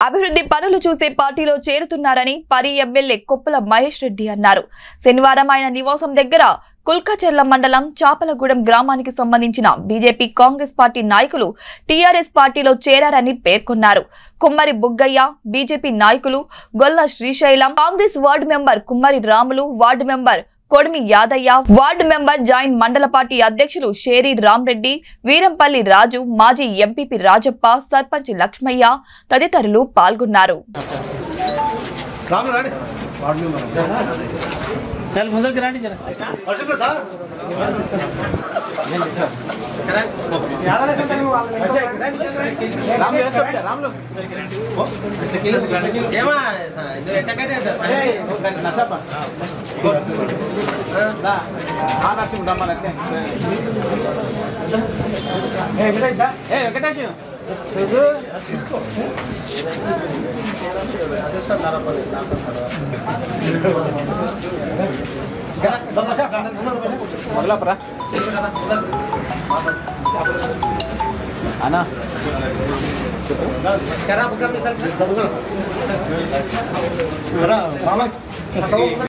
అభివృద్ధి పనులు చూసే పార్టీలో చేరుతున్నారని పరి ఎమ్మెల్యే కొప్పుల మహేష్ రెడ్డి అన్నారు శనివారం ఆయన నివాసం దగ్గర కుల్కచెర్ల మండలం చాపలగూడెం గ్రామానికి సంబంధించిన బీజేపీ కాంగ్రెస్ పార్టీ నాయకులు టీఆర్ఎస్ పార్టీలో చేరారని పేర్కొన్నారు కుమ్మరి బుగ్గయ్య బీజేపీ నాయకులు గొల్ల Srisailam Congress ward member Kummari Ramulu ward member Kodimi Yadaiah ward member joint mandal party అధ్యక్షులు షేరి రామ్రెడ్డి వీరంపల్లి రాజు మాజీ ఎంపీపీ రాజప్ప సర్పంచ్ లక్ష్మయ్య తదితరులు పాల్గొన్నారు రాము రాండి चल मुझे गिरानी जरा వర్షం కదా राम ले सब राम लो ఏమా నువ్వు ఎంత కట్టే నషప ఆ నర్సింగ్ రమ్మనట్టే ఏ వెంకటేష్ మొదలపరా అన్నా రా మామ